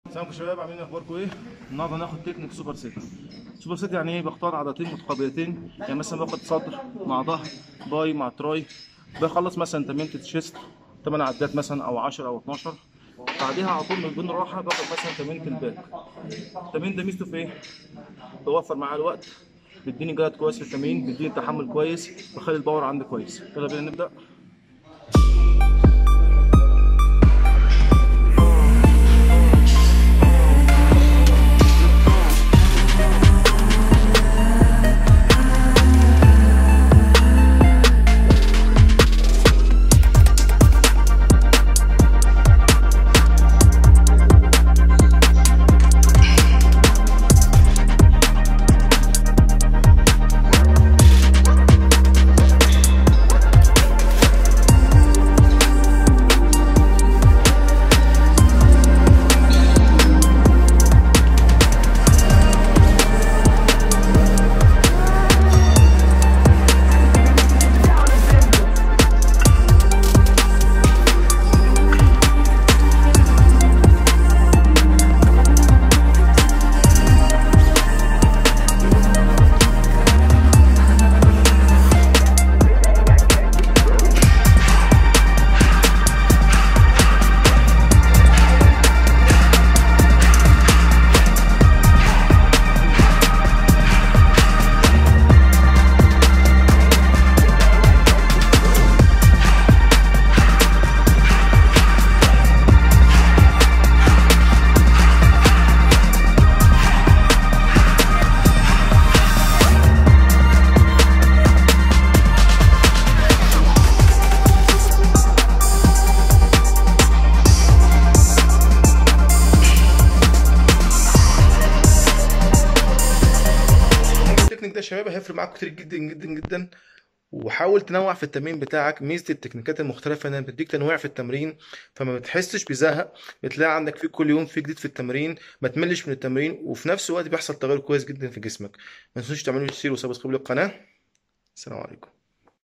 السلام عليكم يا شباب عاملين ايه اخباركم ايه؟ النهارده هناخد تكنيك سوبر سيت سوبر سيت يعني ايه بختار عضلتين متقابلتين يعني مثلا باخد صدر مع ظهر باي مع تراي بخلص مثلا تمرينة الشيست 8 عدات مثلا او 10 او 12 بعديها على طول من بين الراحه باخد مثلا تمرينة الباك التمرين ده ميزته في ايه؟ بوفر معايا الوقت بيديني جهد كويس في التمرين بيديني تحمل كويس بخلي الباور عندي كويس يلا بينا نبدا التكنيك ده يا شباب هيفرق معاك كتير جدا جدا جدا وحاول تنوع في التمرين بتاعك ميزه التكنيكات المختلفه انها بتديك تنويع في التمرين فما بتحسش بزهق بتلاقي عندك في كل يوم في جديد في التمرين ما تملش من التمرين وفي نفس الوقت بيحصل تغير كويس جدا في جسمك ما تنسوش تعملوا شير وسبسكرايب للقناه السلام عليكم